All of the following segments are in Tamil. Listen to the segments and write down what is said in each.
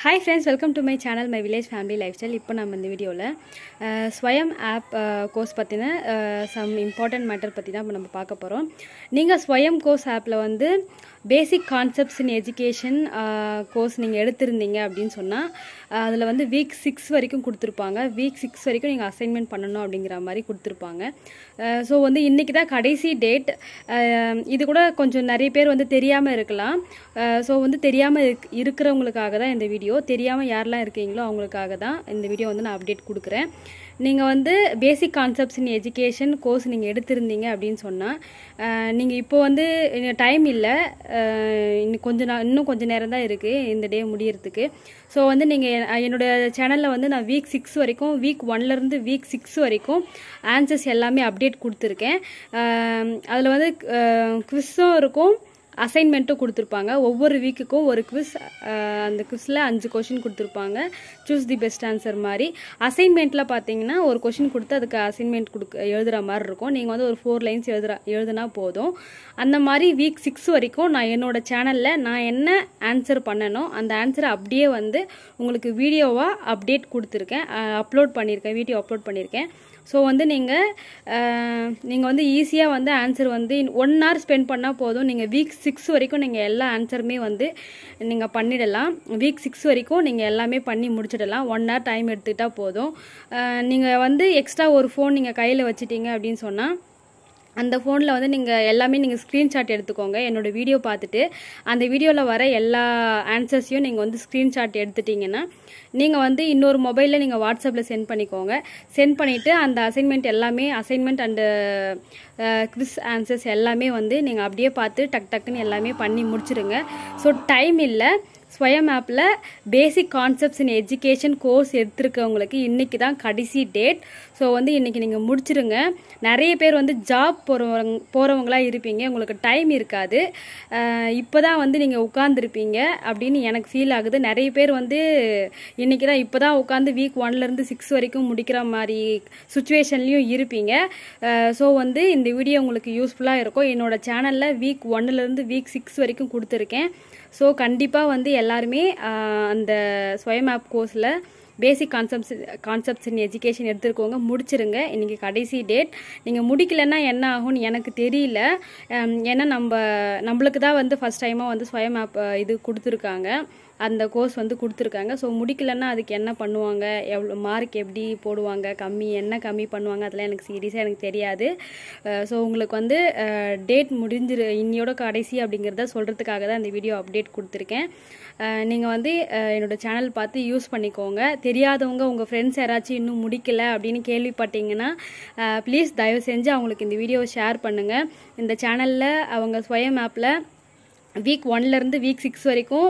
hi friends welcome to my channel my village family life style இப்போ நம்ம இந்த வீடியோவில் ஸ்வயம் ஆப் கோர்ஸ் பற்றின சம் இம்பார்ட்டன்ட் மேட்டர் பற்றி தான் இப்போ நம்ம பார்க்க போகிறோம் நீங்கள் ஸ்வயம் கோர்ஸ் ஆப்பில் வந்து basic concepts in education course நீங்கள் எடுத்திருந்தீங்க அப்படின்னு சொன்னால் அதில் வந்து வீக் சிக்ஸ் வரைக்கும் கொடுத்துருப்பாங்க வீக் சிக்ஸ் வரைக்கும் நீங்கள் அசைன்மெண்ட் பண்ணணும் அப்படிங்கிற மாதிரி கொடுத்துருப்பாங்க ஸோ வந்து இன்றைக்கி தான் கடைசி டேட் இது கூட கொஞ்சம் நிறைய பேர் வந்து தெரியாமல் இருக்கலாம் ஸோ வந்து தெரியாமல் இருக் இருக்கிறவங்களுக்காக தான் இந்த வீடியோ தெரியாமல் யாரெல்லாம் இருக்கீங்களோ அவங்களுக்காக தான் இந்த வீடியோ வந்து நான் அப்டேட் கொடுக்குறேன் நீங்கள் வந்து basic concepts in education course நீங்கள் எடுத்திருந்தீங்க அப்படின்னு சொன்னால் நீங்கள் இப்போ வந்து டைம் இல்லை இன்னும் கொஞ்சம் நான் இன்னும் கொஞ்சம் நேரம் தான் இருக்குது இந்த டே முடியறதுக்கு ஸோ வந்து நீங்கள் என்னோடய சேனலில் வந்து நான் வீக் சிக்ஸ் வரைக்கும் வீக் ஒன்லேருந்து வீக் சிக்ஸ் வரைக்கும் ஆன்சர்ஸ் எல்லாமே அப்டேட் கொடுத்துருக்கேன் அதில் வந்து குவிஸும் இருக்கும் அசைன்மெண்ட்டும் கொடுத்துருப்பாங்க ஒவ்வொரு வீக்குக்கும் ஒரு குவிஸ் அந்த குவிஸில் அஞ்சு கொஷின் கொடுத்துருப்பாங்க சூஸ் தி பெஸ்ட் ஆன்சர் மாதிரி அசைன்மெண்ட்டில் பார்த்தீங்கன்னா ஒரு கொஷின் கொடுத்து அதுக்கு அசைன்மெண்ட் கொடுக்க எழுதுகிற மாதிரி இருக்கும் நீங்கள் வந்து ஒரு ஃபோர் லைன்ஸ் எழுதுற எழுதுனா போதும் அந்த மாதிரி வீக் சிக்ஸ் வரைக்கும் நான் என்னோடய சேனலில் நான் என்ன ஆன்சர் பண்ணனோ அந்த ஆன்சரை அப்படியே வந்து உங்களுக்கு வீடியோவாக அப்டேட் கொடுத்துருக்கேன் அப்லோட் பண்ணியிருக்கேன் வீடியோ அப்லோட் பண்ணியிருக்கேன் ஸோ வந்து நீங்கள் நீங்கள் வந்து ஈஸியாக வந்து ஆன்சர் வந்து ஒன் ஹவர் ஸ்பெண்ட் பண்ணால் போதும் நீங்கள் வீக் சிக்ஸ் வரைக்கும் நீங்கள் எல்லா ஆன்சருமே வந்து நீங்கள் பண்ணிடலாம் வீக் சிக்ஸ் வரைக்கும் நீங்கள் எல்லாமே பண்ணி முடிச்சிடலாம் ஒன் ஹவர் டைம் எடுத்துக்கிட்டால் போதும் நீங்கள் வந்து எக்ஸ்ட்ரா ஒரு ஃபோன் நீங்கள் கையில் வச்சிட்டீங்க அப்படின்னு சொன்னால் அந்த ஃபோனில் வந்து நீங்கள் எல்லாமே நீங்கள் ஸ்க்ரீன்ஷாட் எடுத்துக்கோங்க என்னோடய வீடியோ பார்த்துட்டு அந்த வீடியோவில் வர எல்லா ஆன்சர்ஸையும் நீங்கள் வந்து ஸ்க்ரீன்ஷாட் எடுத்துட்டிங்கன்னா நீங்கள் வந்து இன்னொரு மொபைலில் நீங்கள் வாட்ஸ்அப்பில் சென்ட் பண்ணிக்கோங்க சென்ட் பண்ணிவிட்டு அந்த அசைன்மெண்ட் எல்லாமே அசைன்மெண்ட் அண்டு குவிஸ் ஆன்சர்ஸ் எல்லாமே வந்து நீங்கள் அப்படியே பார்த்து டக் டக்குன்னு எல்லாமே பண்ணி முடிச்சிடுங்க ஸோ டைம் இல்லை ஸ்வயம் ஆப்பில் basic concepts in education course எடுத்திருக்கவங்களுக்கு இன்றைக்கி தான் கடைசி டேட் ஸோ வந்து இன்றைக்கி நீங்கள் முடிச்சிருங்க நிறைய பேர் வந்து ஜாப் போகிறவங்க போகிறவங்களாக இருப்பீங்க உங்களுக்கு டைம் இருக்காது இப்போ தான் வந்து நீங்கள் உட்காந்துருப்பீங்க அப்படின்னு எனக்கு ஃபீல் ஆகுது நிறைய பேர் வந்து இன்றைக்கி தான் இப்போ தான் உட்காந்து வீக் ஒன்லேருந்து சிக்ஸ் வரைக்கும் முடிக்கிற மாதிரி சுச்சுவேஷன்லேயும் இருப்பீங்க ஸோ வந்து இந்த வீடியோ உங்களுக்கு யூஸ்ஃபுல்லாக இருக்கும் என்னோடய சேனலில் வீக் ஒன்னுலேருந்து வீக் சிக்ஸ் வரைக்கும் கொடுத்துருக்கேன் ஸோ கண்டிப்பாக வந்து எல்லாருமே அந்த ஸ்வயம் ஆப் கோர்ஸில் basic concepts concepts in education எடுத்துருக்கோங்க முடிச்சிருங்க இன்றைக்கி கடைசி டேட் நீங்கள் முடிக்கலைன்னா என்ன ஆகும்னு எனக்கு தெரியல ஏன்னா நம்ம நம்மளுக்கு தான் வந்து ஃபஸ்ட் டைமாக வந்து ஸ்வயம் ஆப் இது கொடுத்துருக்காங்க அந்த கோர்ஸ் வந்து கொடுத்துருக்காங்க ஸோ முடிக்கலன்னா அதுக்கு என்ன பண்ணுவாங்க எவ்வளோ மார்க் எப்படி போடுவாங்க கம்மி என்ன கம்மி பண்ணுவாங்க அதெல்லாம் எனக்கு சீரியஸாக எனக்கு தெரியாது ஸோ உங்களுக்கு வந்து டேட் முடிஞ்சிரு இன்னையோட கடைசி அப்படிங்கிறத சொல்கிறதுக்காக தான் இந்த வீடியோ அப்டேட் கொடுத்துருக்கேன் நீங்கள் வந்து என்னோடய சேனல் பார்த்து யூஸ் பண்ணிக்கோங்க தெரியாதவங்க உங்கள் ஃப்ரெண்ட்ஸ் யாராச்சும் இன்னும் முடிக்கலை அப்படின்னு கேள்விப்பட்டீங்கன்னா ப்ளீஸ் தயவு செஞ்சு அவங்களுக்கு இந்த வீடியோவை ஷேர் பண்ணுங்கள் இந்த சேனலில் அவங்க ஸ்வயம் ஆப்பில் வீக் ஒன்லேருந்து வீக் சிக்ஸ் வரைக்கும்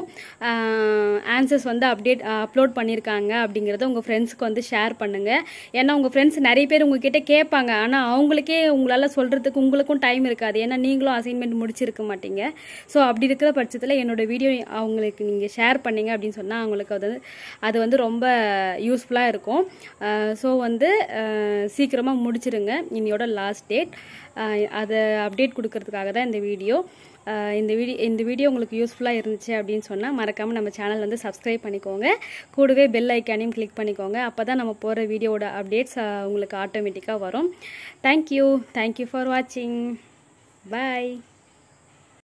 ஆன்சர்ஸ் வந்து அப்டேட் அப்லோட் பண்ணியிருக்காங்க அப்படிங்கிறத உங்கள் ஃப்ரெண்ட்ஸுக்கு வந்து ஷேர் பண்ணுங்கள் ஏன்னா உங்கள் ஃப்ரெண்ட்ஸ் நிறைய பேர் உங்ககிட்ட கேட்பாங்க ஆனால் அவங்களுக்கே உங்களால் சொல்கிறதுக்கு உங்களுக்கும் டைம் இருக்காது ஏன்னா நீங்களும் அசைன்மெண்ட் முடிச்சிருக்க மாட்டீங்க ஸோ அப்படி இருக்கிற பட்சத்தில் என்னோடய வீடியோ அவங்களுக்கு நீங்கள் ஷேர் பண்ணீங்க அப்படின்னு சொன்னால் அவங்களுக்கு அது அது வந்து ரொம்ப யூஸ்ஃபுல்லாக இருக்கும் ஸோ வந்து சீக்கிரமாக முடிச்சிருங்க இன்னையோட லாஸ்ட் டேட் அதை அப்டேட் கொடுக்கறதுக்காக தான் இந்த வீடியோ இந்த வீடியோ இந்த வீடியோ உங்களுக்கு யூஸ்ஃபுல்லாக இருந்துச்சு அப்படின்னு சொன்னால் மறக்காமல் நம்ம சேனல் வந்து சப்ஸ்கிரைப் பண்ணிக்கோங்க கூடவே பெல் ஐக்கானையும் கிளிக் பண்ணிக்கோங்க அப்போ தான் நம்ம போகிற வீடியோட அப்டேட்ஸ் உங்களுக்கு ஆட்டோமேட்டிக்காக வரும் தேங்க்யூ தேங்க்யூ ஃபார் வாட்சிங் பாய்